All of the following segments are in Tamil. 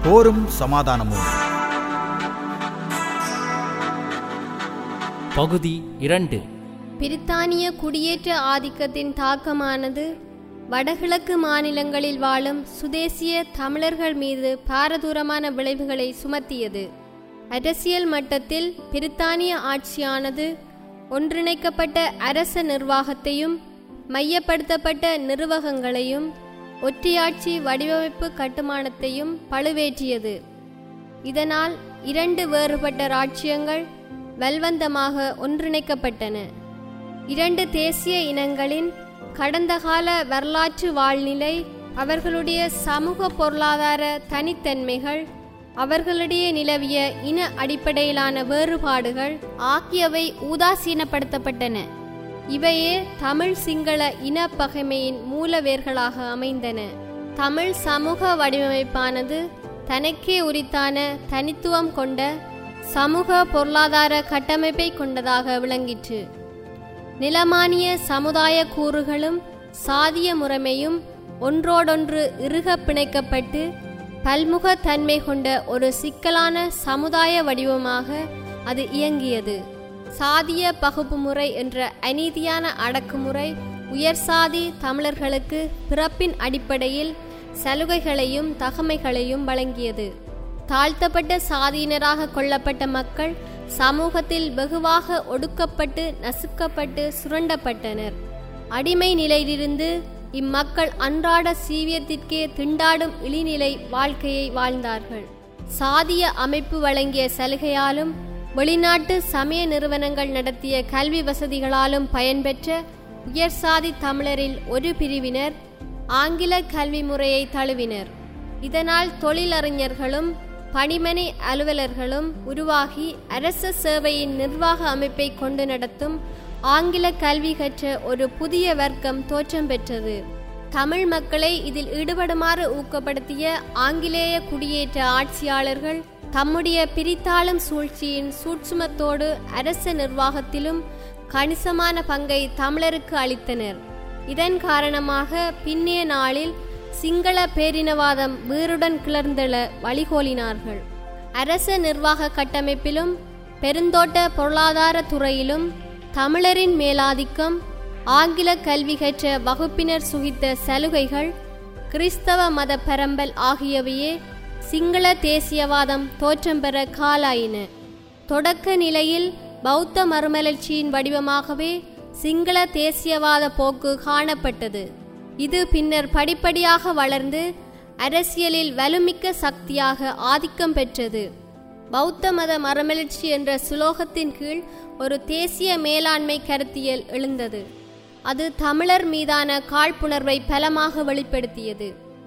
போரும் சமாதானமும் பகுதி இரண்டு பிரித்தானிய குடியேற்ற ஆதிக்கத்தின் தாக்கமானது வடகிழக்கு மாநிலங்களில் வாழும் சுதேசிய தமிழர்கள் மீது பாரதூரமான விளைவுகளை சுமத்தியது அரசியல் மட்டத்தில் பிரித்தானிய ஆட்சியானது ஒன்றிணைக்கப்பட்ட அரச நிர்வாகத்தையும் மையப்படுத்தப்பட்ட நிர்வாகங்களையும் ஒற்றையாட்சி வடிவமைப்பு கட்டுமானத்தையும் பழுவேற்றியது இதனால் இரண்டு வேறுபட்ட ராச்சியங்கள் பல்வந்தமாக ஒன்றிணைக்கப்பட்டன இரண்டு தேசிய இனங்களின் கடந்த கால வரலாற்று வாழ்நிலை அவர்களுடைய சமூக பொருளாதார தனித்தன்மைகள் அவர்களிடையே நிலவிய இன அடிப்படையிலான வேறுபாடுகள் ஆகியவை உதாசீனப்படுத்தப்பட்டன இவையே தமிழ் சிங்கள இன பகைமையின் மூலவேர்களாக அமைந்தன தமிழ் சமூக வடிவமைப்பானது தனக்கே உரித்தான தனித்துவம் கொண்ட சமூக பொருளாதார கட்டமைப்பை கொண்டதாக விளங்கிற்று நிலமானிய சமுதாய கூறுகளும் சாதிய முறைமையும் ஒன்றோடொன்று இறுக பிணைக்கப்பட்டு பல்முகத்தன்மை கொண்ட ஒரு சிக்கலான சமுதாய வடிவமாக அது இயங்கியது சாதிய பகுப்பு முறை என்ற அநீதியான அடக்குமுறை உயர் சாதி தமிழர்களுக்கு பிறப்பின் அடிப்படையில் சலுகைகளையும் தகமைகளையும் வழங்கியது தாழ்த்தப்பட்ட சாதியினராக கொள்ளப்பட்ட மக்கள் சமூகத்தில் வெகுவாக ஒடுக்கப்பட்டு நசுக்கப்பட்டு சுரண்டப்பட்டனர் அடிமை நிலையிலிருந்து இம்மக்கள் அன்றாட சீவியத்திற்கே திண்டாடும் இழிநிலை வாழ்க்கையை வாழ்ந்தார்கள் சாதிய அமைப்பு வழங்கிய சலுகையாலும் வெளிநாட்டு சமய நிறுவனங்கள் நடத்திய கல்வி வசதிகளாலும் பயன்பெற்ற உயர் சாதி தமிழரில் ஒரு பிரிவினர் ஆங்கில கல்வி முறையை தழுவினர் இதனால் தொழிலறிஞர்களும் பணிமனை அலுவலர்களும் உருவாகி அரச சேவையின் நிர்வாக அமைப்பை கொண்டு நடத்தும் ஆங்கில கல்வி கற்ற ஒரு புதிய வர்க்கம் தோற்றம் பெற்றது தமிழ் மக்களை இதில் ஈடுபடுமாறு ஊக்கப்படுத்திய ஆங்கிலேய குடியேற்ற ஆட்சியாளர்கள் தம்முடைய பிரித்தாளும் சூழ்ச்சியின் சூட்சுமத்தோடு அரச நிர்வாகத்திலும் கணிசமான பங்கை தமிழருக்கு அளித்தனர் இதன் காரணமாக பின்னைய நாளில் சிங்கள பேரினவாதம் வீருடன் கிளர்ந்தெழ வழிகோலினார்கள் அரச நிர்வாக கட்டமைப்பிலும் பெருந்தோட்ட பொருளாதார துறையிலும் தமிழரின் மேலாதிக்கம் ஆங்கில கல்வி கற்ற வகுப்பினர் சுகித்த சலுகைகள் கிறிஸ்தவ மத பரம்பல் ஆகியவையே சிங்கள தேசியவாதம் தோற்றம் பெற காலாயின தொடக்க நிலையில் பௌத்த மறுமலர்ச்சியின் வடிவமாகவே சிங்கள தேசியவாத போக்கு காணப்பட்டது இது பின்னர் படிப்படியாக வளர்ந்து அரசியலில் வலுமிக்க சக்தியாக ஆதிக்கம் பெற்றது பௌத்த மத மறுமலர்ச்சி என்ற சுலோகத்தின் கீழ் ஒரு தேசிய மேலாண்மை கருத்தியல் எழுந்தது அது தமிழர் மீதான காழ்ப்புணர்வை பலமாக வெளிப்படுத்தியது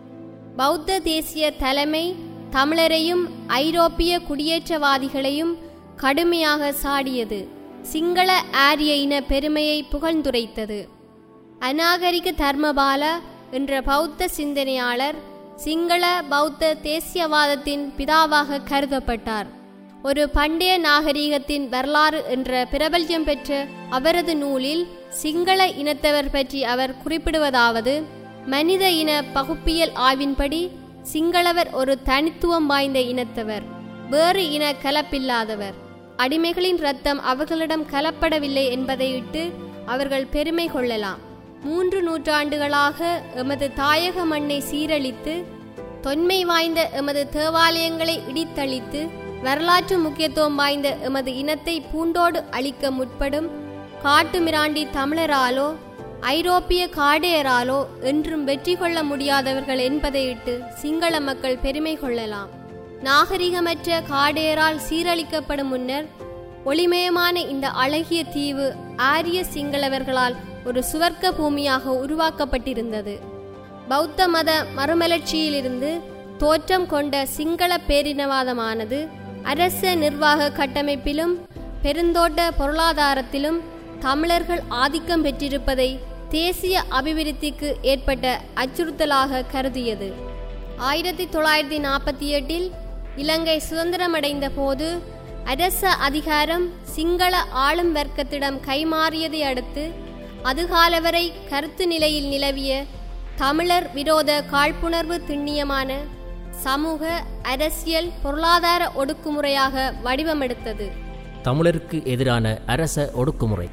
பௌத்த தேசிய தலைமை தமிழரையும் ஐரோப்பிய குடியேற்றவாதிகளையும் கடுமையாக சாடியது சிங்கள ஆரிய இன பெருமையை புகழ்ந்துரைத்தது அநாகரிக தர்மபால என்ற பௌத்த சிந்தனையாளர் சிங்கள பௌத்த தேசியவாதத்தின் பிதாவாக கருதப்பட்டார் ஒரு பண்டைய நாகரீகத்தின் வரலாறு என்ற பிரபல்யம் பெற்ற அவரது நூலில் சிங்கள இனத்தவர் பற்றி அவர் குறிப்பிடுவதாவது மனித இன பகுப்பியல் ஆய்வின்படி சிங்களவர் ஒரு தனித்துவம் வாய்ந்த இனத்தவர் வேறு இன கலப்பில்லாதவர் அடிமைகளின் ரத்தம் அவர்களிடம் கலப்படவில்லை என்பதையிட்டு அவர்கள் பெருமை கொள்ளலாம் மூன்று நூற்றாண்டுகளாக எமது தாயக மண்ணை சீரழித்து தொன்மை வாய்ந்த எமது தேவாலயங்களை இடித்தளித்து வரலாற்று முக்கியத்துவம் வாய்ந்த எமது இனத்தை பூண்டோடு அழிக்க முற்படும் காட்டுமிராண்டி தமிழராலோ ஐரோப்பிய காடையராலோ என்றும் வெற்றி கொள்ள முடியாதவர்கள் என்பதையிட்டு சிங்கள மக்கள் பெருமை கொள்ளலாம் நாகரிகமற்ற காடையரால் சீரழிக்கப்படும் முன்னர் ஒளிமயமான இந்த அழகிய தீவு ஆரிய சிங்களவர்களால் ஒரு சுவர்க்க பூமியாக உருவாக்கப்பட்டிருந்தது பௌத்த மத மறுமலர்ச்சியிலிருந்து தோற்றம் கொண்ட சிங்கள பேரினவாதமானது அரச நிர்வாக கட்டமைப்பிலும் பெருந்தோட்ட பொருளாதாரத்திலும் தமிழர்கள் ஆதிக்கம் பெற்றிருப்பதை தேசிய அபிவிருத்திக்கு ஏற்பட்ட அச்சுறுத்தலாக கருதியது ஆயிரத்தி தொள்ளாயிரத்தி நாற்பத்தி எட்டில் இலங்கை சுதந்திரமடைந்த போது அரச அதிகாரம் சிங்கள ஆளும் வர்க்கத்திடம் கைமாறியதை அடுத்து அதுகால வரை கருத்து நிலையில் நிலவிய தமிழர் விரோத காழ்ப்புணர்வு திண்ணியமான சமூக அரசியல் பொருளாதார ஒடுக்குமுறையாக வடிவமெடுத்தது தமிழருக்கு எதிரான அரச ஒடுக்குமுறை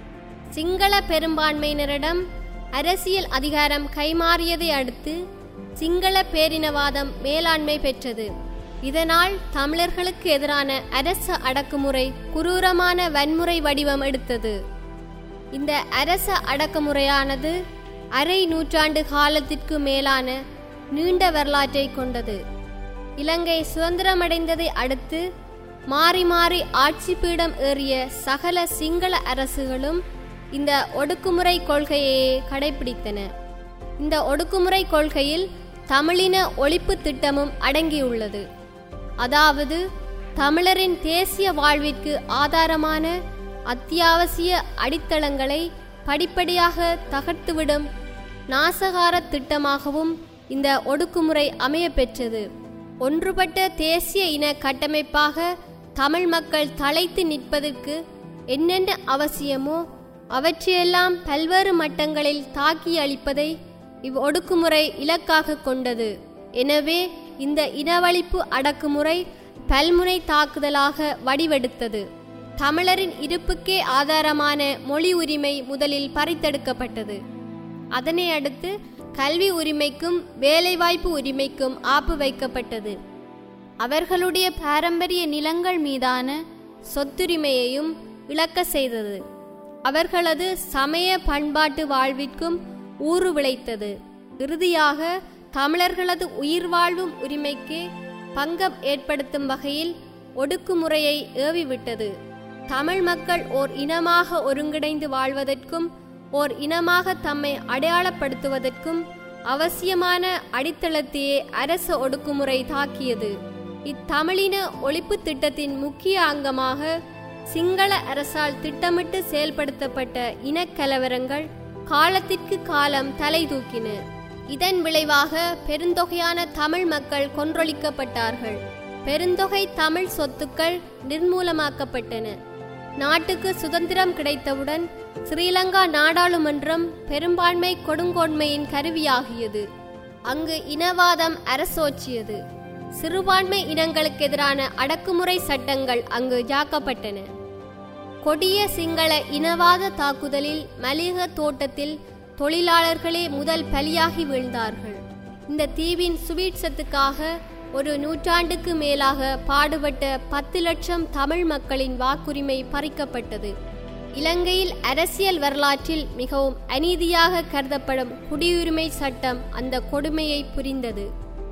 சிங்கள பெரும்பான்மையினரிடம் அரசியல் அதிகாரம் கைமாறியதை அடுத்து சிங்கள பேரினவாதம் மேலாண்மை பெற்றது இதனால் தமிழர்களுக்கு எதிரான அரச அடக்குமுறை குரூரமான வன்முறை வடிவம் எடுத்தது இந்த அரச அடக்குமுறையானது அரை நூற்றாண்டு காலத்திற்கு மேலான நீண்ட வரலாற்றை கொண்டது இலங்கை சுதந்திரமடைந்ததை அடுத்து மாறி மாறி ஆட்சி பீடம் ஏறிய சகல சிங்கள அரசுகளும் இந்த ஒடுக்குமுறை கொள்கையையே கடைபிடித்தன இந்த ஒடுக்குமுறை கொள்கையில் தமிழின ஒழிப்பு திட்டமும் அடங்கியுள்ளது அதாவது தமிழரின் தேசிய வாழ்விற்கு ஆதாரமான அத்தியாவசிய அடித்தளங்களை படிப்படியாக தகர்த்துவிடும் நாசகார திட்டமாகவும் இந்த ஒடுக்குமுறை அமைய பெற்றது ஒன்றுபட்ட தேசிய இன கட்டமைப்பாக தமிழ் மக்கள் தலைத்து நிற்பதற்கு என்னென்ன அவசியமோ அவற்றையெல்லாம் பல்வேறு மட்டங்களில் தாக்கி அளிப்பதை இவ் ஒடுக்குமுறை இலக்காக கொண்டது எனவே இந்த இனவழிப்பு அடக்குமுறை பல்முனை தாக்குதலாக வடிவெடுத்தது தமிழரின் இருப்புக்கே ஆதாரமான மொழி உரிமை முதலில் பறித்தெடுக்கப்பட்டது அதனை அடுத்து கல்வி உரிமைக்கும் வேலைவாய்ப்பு உரிமைக்கும் ஆப்பு வைக்கப்பட்டது அவர்களுடைய பாரம்பரிய நிலங்கள் மீதான சொத்துரிமையையும் இழக்க செய்தது அவர்களது சமய பண்பாட்டு வாழ்விற்கும் ஊறு விளைத்தது இறுதியாக தமிழர்களது உயிர் வாழும் உரிமைக்கு பங்கம் ஏற்படுத்தும் வகையில் ஒடுக்குமுறையை ஏவிவிட்டது தமிழ் மக்கள் ஓர் இனமாக ஒருங்கிணைந்து வாழ்வதற்கும் ஓர் இனமாக தம்மை அடையாளப்படுத்துவதற்கும் அவசியமான அடித்தளத்தையே அரச ஒடுக்குமுறை தாக்கியது இத்தமிழின ஒழிப்பு திட்டத்தின் முக்கிய அங்கமாக சிங்கள அரசால் திட்டமிட்டு செயல்படுத்தப்பட்ட இனக்கலவரங்கள் காலத்திற்கு காலம் தலை தூக்கின இதன் விளைவாக பெருந்தொகையான தமிழ் மக்கள் கொன்றொழிக்கப்பட்டார்கள் பெருந்தொகை தமிழ் சொத்துக்கள் நிர்மூலமாக்கப்பட்டன நாட்டுக்கு சுதந்திரம் கிடைத்தவுடன் ஸ்ரீலங்கா நாடாளுமன்றம் பெரும்பான்மை கொடுங்கோன்மையின் கருவியாகியது அங்கு இனவாதம் அரசோச்சியது சிறுபான்மை இனங்களுக்கு எதிரான அடக்குமுறை சட்டங்கள் அங்கு ஜாக்கப்பட்டன கொடிய சிங்கள இனவாத தாக்குதலில் மலிக தோட்டத்தில் தொழிலாளர்களே முதல் பலியாகி வீழ்ந்தார்கள் இந்த தீவின் சுவீட்சத்துக்காக ஒரு நூற்றாண்டுக்கு மேலாக பாடுபட்ட பத்து லட்சம் தமிழ் மக்களின் வாக்குரிமை பறிக்கப்பட்டது இலங்கையில் அரசியல் வரலாற்றில் மிகவும் அநீதியாக கருதப்படும் குடியுரிமை சட்டம் அந்த கொடுமையை புரிந்தது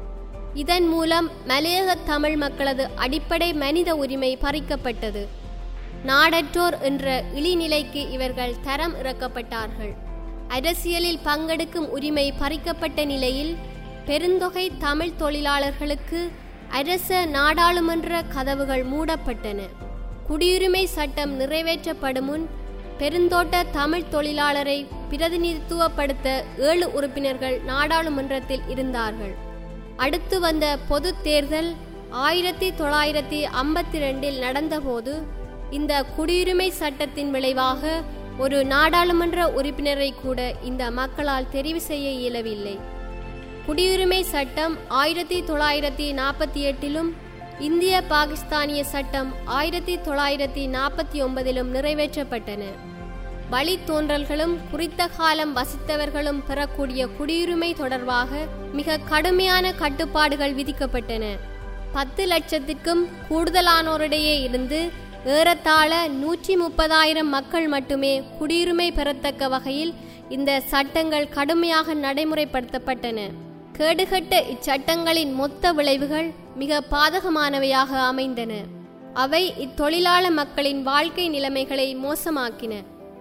இதன் மூலம் மலையக தமிழ் மக்களது அடிப்படை மனித உரிமை பறிக்கப்பட்டது நாடற்றோர் என்ற இழிநிலைக்கு இவர்கள் தரம் இறக்கப்பட்டார்கள் அரசியலில் பங்கெடுக்கும் உரிமை பறிக்கப்பட்ட நிலையில் பெருந்தொகை தமிழ் தொழிலாளர்களுக்கு அரச நாடாளுமன்ற கதவுகள் மூடப்பட்டன குடியுரிமை சட்டம் நிறைவேற்றப்படும் முன் பெருந்தோட்ட தமிழ் தொழிலாளரை பிரதிநிதித்துவப்படுத்த ஏழு உறுப்பினர்கள் நாடாளுமன்றத்தில் இருந்தார்கள் அடுத்து வந்த பொது தேர்தல் ஆயிரத்தி தொள்ளாயிரத்தி ஐம்பத்தி ரெண்டில் நடந்தபோது இந்த குடியுரிமை சட்டத்தின் விளைவாக ஒரு நாடாளுமன்ற உறுப்பினரை கூட இந்த மக்களால் தெரிவு செய்ய இயலவில்லை குடியுரிமை சட்டம் ஆயிரத்தி தொள்ளாயிரத்தி நாற்பத்தி எட்டிலும் இந்திய பாகிஸ்தானிய சட்டம் ஆயிரத்தி தொள்ளாயிரத்தி நாற்பத்தி ஒன்பதிலும் நிறைவேற்றப்பட்டன வழித்தோன்றல்களும் குறித்த காலம் வசித்தவர்களும் பெறக்கூடிய குடியுரிமை தொடர்பாக மிக கடுமையான கட்டுப்பாடுகள் விதிக்கப்பட்டன பத்து லட்சத்திற்கும் கூடுதலானோரிடையே இருந்து ஏறத்தாழ நூற்றி முப்பதாயிரம் மக்கள் மட்டுமே குடியுரிமை பெறத்தக்க வகையில் இந்த சட்டங்கள் கடுமையாக நடைமுறைப்படுத்தப்பட்டன கேடுகட்ட இச்சட்டங்களின் மொத்த விளைவுகள் மிக பாதகமானவையாக அமைந்தன அவை இத்தொழிலாள மக்களின் வாழ்க்கை நிலைமைகளை மோசமாக்கின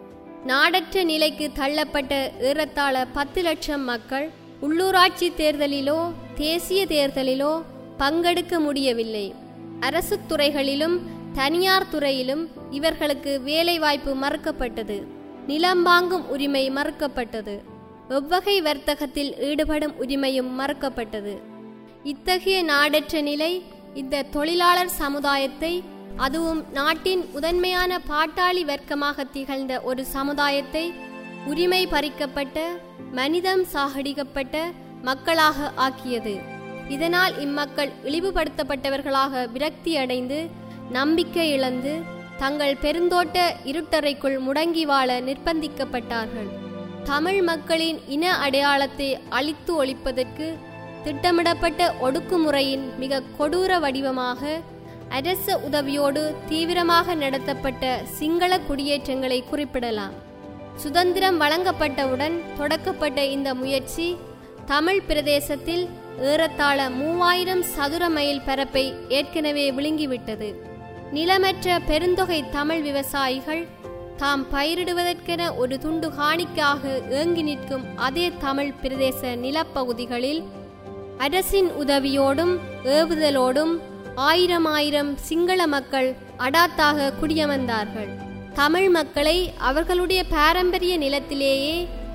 நாடற்ற நிலைக்கு தள்ளப்பட்ட ஏறத்தாழ பத்து லட்சம் மக்கள் உள்ளூராட்சி தேர்தலிலோ தேசிய தேர்தலிலோ பங்கெடுக்க முடியவில்லை அரசு துறைகளிலும் தனியார் துறையிலும் இவர்களுக்கு வேலைவாய்ப்பு மறுக்கப்பட்டது நிலம் வாங்கும் உரிமை மறுக்கப்பட்டது எவ்வகை வர்த்தகத்தில் ஈடுபடும் உரிமையும் மறுக்கப்பட்டது இத்தகைய நாடற்ற நிலை இந்த தொழிலாளர் சமுதாயத்தை அதுவும் நாட்டின் முதன்மையான பாட்டாளி வர்க்கமாக திகழ்ந்த ஒரு சமுதாயத்தை உரிமை பறிக்கப்பட்ட மனிதம் சாகடிக்கப்பட்ட மக்களாக ஆக்கியது இதனால் இம்மக்கள் இழிவுபடுத்தப்பட்டவர்களாக விரக்தியடைந்து நம்பிக்கை இழந்து தங்கள் பெருந்தோட்ட இருட்டறைக்குள் முடங்கி வாழ நிர்பந்திக்கப்பட்டார்கள் தமிழ் மக்களின் இன அடையாளத்தை அழித்து ஒழிப்பதற்கு திட்டமிடப்பட்ட ஒடுக்குமுறையின் மிக கொடூர வடிவமாக அரச உதவியோடு தீவிரமாக நடத்தப்பட்ட சிங்கள குடியேற்றங்களை குறிப்பிடலாம் சுதந்திரம் வழங்கப்பட்டவுடன் தொடக்கப்பட்ட இந்த முயற்சி தமிழ் பிரதேசத்தில் ஏறத்தாழ மூவாயிரம் சதுர மைல் பரப்பை ஏற்கனவே விழுங்கிவிட்டது நிலமற்ற பெருந்தொகை தமிழ் விவசாயிகள் தாம் பயிரிடுவதற்கென ஒரு துண்டு காணிக்காக ஏங்கி நிற்கும் அதே தமிழ் பிரதேச நிலப்பகுதிகளில் அரசின் உதவியோடும் ஏவுதலோடும் ஆயிரம் ஆயிரம் சிங்கள மக்கள் அடாத்தாக குடியமர்ந்தார்கள் தமிழ் மக்களை அவர்களுடைய பாரம்பரிய நிலத்திலேயே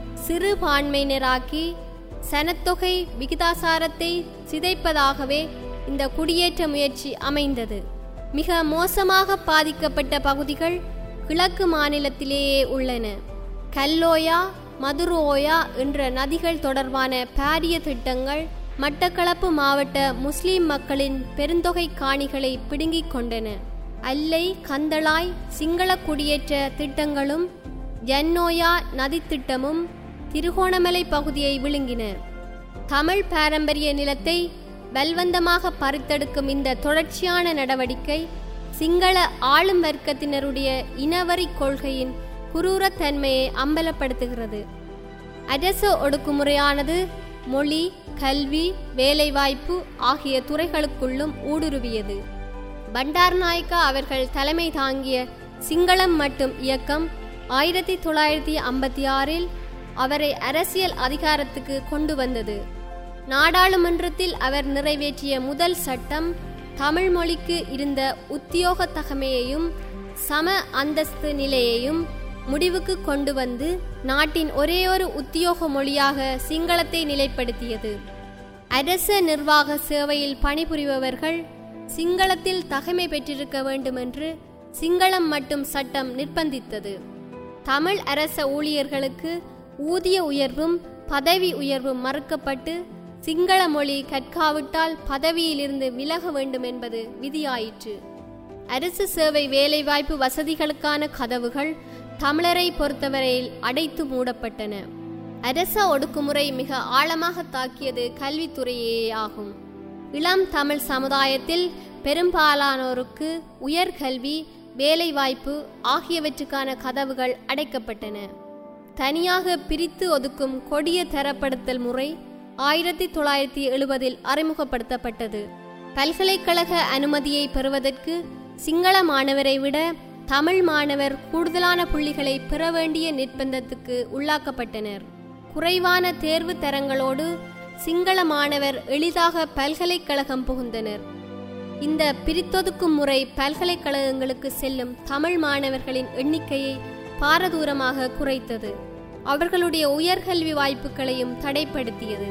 சிறுபான்மையினராக்கி சனத்தொகை விகிதாசாரத்தை சிதைப்பதாகவே இந்த குடியேற்ற முயற்சி அமைந்தது மிக மோசமாக பாதிக்கப்பட்ட பகுதிகள் கிழக்கு மாநிலத்திலேயே உள்ளன கல்லோயா மதுரோயா என்ற நதிகள் தொடர்பான பாரிய திட்டங்கள் மட்டக்களப்பு மாவட்ட முஸ்லிம் மக்களின் பெருந்தொகை காணிகளை பிடுங்கிக் கொண்டன அல்லை கந்தளாய் சிங்கள குடியேற்ற திட்டங்களும் ஜன்னோயா நதி திட்டமும் திருகோணமலை பகுதியை விழுங்கின தமிழ் பாரம்பரிய நிலத்தை பல்வந்தமாக பறித்தெடுக்கும் இந்த தொடர்ச்சியான நடவடிக்கை சிங்கள ஆளும் வர்க்கத்தினருடைய இனவரி கொள்கையின் குரூரத்தன்மையை அம்பலப்படுத்துகிறது அரச ஒடுக்குமுறையானது மொழி கல்வி வேலைவாய்ப்பு ஆகிய துறைகளுக்குள்ளும் ஊடுருவியது பண்டார்நாயக்கா அவர்கள் தலைமை தாங்கிய சிங்களம் மட்டும் இயக்கம் ஆயிரத்தி தொள்ளாயிரத்தி ஐம்பத்தி ஆறில் அவரை அரசியல் அதிகாரத்துக்கு கொண்டு வந்தது நாடாளுமன்றத்தில் அவர் நிறைவேற்றிய முதல் சட்டம் தமிழ் மொழிக்கு இருந்த உத்தியோக தகமையையும் சம அந்தஸ்து நிலையையும் முடிவுக்கு கொண்டு வந்து நாட்டின் ஒரேயொரு உத்தியோக மொழியாக சிங்களத்தை நிலைப்படுத்தியது அரச நிர்வாக சேவையில் பணிபுரிபவர்கள் சிங்களத்தில் தகமை பெற்றிருக்க வேண்டுமென்று சிங்களம் மட்டும் சட்டம் நிர்பந்தித்தது தமிழ் அரச ஊழியர்களுக்கு ஊதிய உயர்வும் பதவி உயர்வும் மறுக்கப்பட்டு சிங்கள மொழி கற்காவிட்டால் பதவியிலிருந்து விலக வேண்டும் என்பது விதியாயிற்று அரசு சேவை வேலைவாய்ப்பு வசதிகளுக்கான கதவுகள் தமிழரை பொறுத்தவரையில் அடைத்து மூடப்பட்டன அரச ஒடுக்குமுறை மிக ஆழமாக தாக்கியது கல்வித்துறையே ஆகும் இளம் தமிழ் சமுதாயத்தில் பெரும்பாலானோருக்கு உயர்கல்வி வேலைவாய்ப்பு ஆகியவற்றுக்கான கதவுகள் அடைக்கப்பட்டன தனியாக பிரித்து ஒதுக்கும் கொடிய தரப்படுத்தல் முறை ஆயிரத்தி தொள்ளாயிரத்தி எழுபதில் அறிமுகப்படுத்தப்பட்டது பல்கலைக்கழக அனுமதியை பெறுவதற்கு சிங்கள மாணவரை விட தமிழ் மாணவர் கூடுதலான புள்ளிகளை பெற வேண்டிய நிர்பந்தத்துக்கு உள்ளாக்கப்பட்டனர் குறைவான தேர்வு தரங்களோடு சிங்கள மாணவர் எளிதாக பல்கலைக்கழகம் புகுந்தனர் இந்த பிரித்தொதுக்கும் முறை பல்கலைக்கழகங்களுக்கு செல்லும் தமிழ் மாணவர்களின் எண்ணிக்கையை பாரதூரமாக குறைத்தது அவர்களுடைய உயர்கல்வி வாய்ப்புகளையும் தடைப்படுத்தியது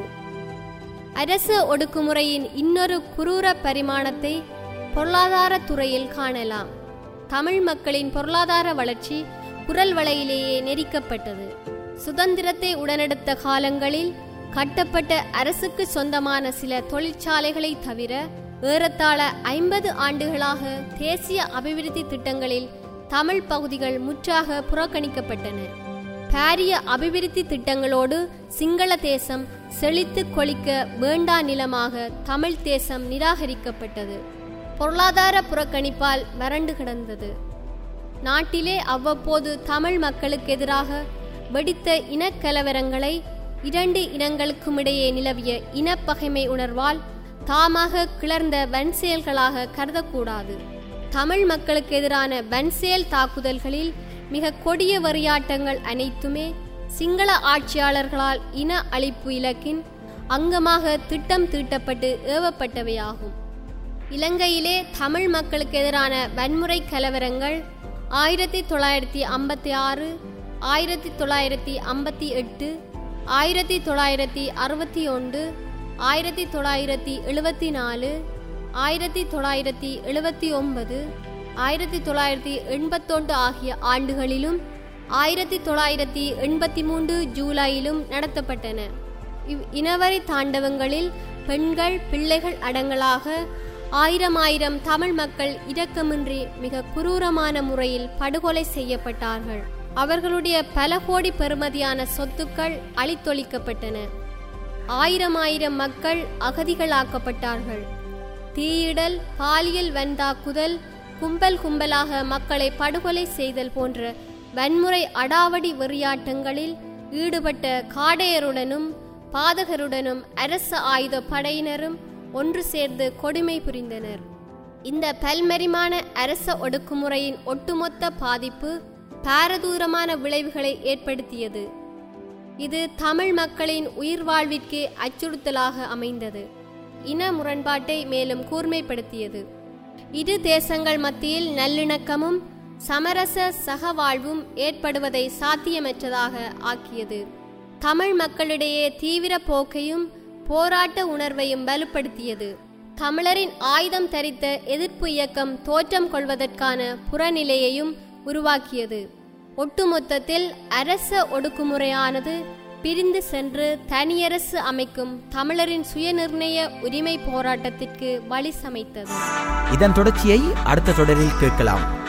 அரச ஒடுக்குமுறையின் இன்னொரு குரூர பரிமாணத்தை பொருளாதார துறையில் காணலாம் தமிழ் மக்களின் பொருளாதார வளர்ச்சி குரல் வலையிலேயே நெரிக்கப்பட்டது சுதந்திரத்தை உடனெடுத்த காலங்களில் கட்டப்பட்ட அரசுக்கு சொந்தமான சில தொழிற்சாலைகளை தவிர ஏறத்தாழ ஐம்பது ஆண்டுகளாக தேசிய அபிவிருத்தி திட்டங்களில் தமிழ் பகுதிகள் முற்றாக புறக்கணிக்கப்பட்டன பாரிய அபிவிருத்தி திட்டங்களோடு சிங்கள தேசம் செழித்து கொளிக்க வேண்டா நிலமாக தமிழ் தேசம் நிராகரிக்கப்பட்டது பொருளாதார புறக்கணிப்பால் வறண்டு கிடந்தது நாட்டிலே அவ்வப்போது தமிழ் மக்களுக்கு எதிராக வெடித்த இனக்கலவரங்களை இரண்டு இனங்களுக்கும் இடையே நிலவிய இனப்பகைமை உணர்வால் தாமாக கிளர்ந்த வன்செயல்களாக கருதக்கூடாது தமிழ் மக்களுக்கு எதிரான வன்செயல் தாக்குதல்களில் மிக கொடிய வரியாட்டங்கள் அனைத்துமே சிங்கள ஆட்சியாளர்களால் இன அழிப்பு இலக்கின் அங்கமாக திட்டம் தீட்டப்பட்டு ஏவப்பட்டவையாகும் இலங்கையிலே தமிழ் மக்களுக்கு எதிரான வன்முறை கலவரங்கள் ஆயிரத்தி தொள்ளாயிரத்தி ஐம்பத்தி ஆறு ஆயிரத்தி தொள்ளாயிரத்தி ஐம்பத்தி எட்டு ஆயிரத்தி தொள்ளாயிரத்தி அறுபத்தி ஒன்று ஆயிரத்தி தொள்ளாயிரத்தி எழுபத்தி நாலு ஆயிரத்தி தொள்ளாயிரத்தி எழுபத்தி ஒன்பது ஆயிரத்தி தொள்ளாயிரத்தி எண்பத்தொன்று ஆகிய ஆண்டுகளிலும் ஆயிரத்தி தொள்ளாயிரத்தி எண்பத்தி மூன்று ஜூலையிலும் நடத்தப்பட்டன இவ் இனவரி தாண்டவங்களில் பெண்கள் பிள்ளைகள் அடங்கலாக ஆயிரம் ஆயிரம் தமிழ் மக்கள் இரக்கமின்றி மிக குரூரமான முறையில் படுகொலை செய்யப்பட்டார்கள் அவர்களுடைய பல கோடி பெறுமதியான சொத்துக்கள் அழித்தொழிக்கப்பட்டன ஆயிரம் ஆயிரம் மக்கள் அகதிகளாக்கப்பட்டார்கள் தீயிடல் பாலியல் வந்தாக்குதல் கும்பல் கும்பலாக மக்களை படுகொலை செய்தல் போன்ற வன்முறை அடாவடி வெறியாட்டங்களில் ஈடுபட்ட காடையருடனும் பாதகருடனும் அரச ஆயுத படையினரும் ஒன்று சேர்ந்து கொடுமை புரிந்தனர் இந்த பல்மரிமான அரச ஒடுக்குமுறையின் ஒட்டுமொத்த பாதிப்பு பாரதூரமான விளைவுகளை ஏற்படுத்தியது இது தமிழ் மக்களின் உயிர் வாழ்விற்கு அச்சுறுத்தலாக அமைந்தது இன முரண்பாட்டை மேலும் கூர்மைப்படுத்தியது இரு தேசங்கள் மத்தியில் நல்லிணக்கமும் சமரச சகவாழ்வும் ஏற்படுவதை சாத்தியமற்றதாக ஆக்கியது தமிழ் மக்களிடையே தீவிர போக்கையும் போராட்ட உணர்வையும் வலுப்படுத்தியது தமிழரின் ஆயுதம் தரித்த எதிர்ப்பு இயக்கம் தோற்றம் கொள்வதற்கான புறநிலையையும் உருவாக்கியது ஒட்டுமொத்தத்தில் அரச ஒடுக்குமுறையானது பிரிந்து சென்று தனியரசு அமைக்கும் தமிழரின் சுயநிர்ணய உரிமை போராட்டத்திற்கு வழி சமைத்தது இதன் தொடர்ச்சியை அடுத்த தொடரில் கேட்கலாம்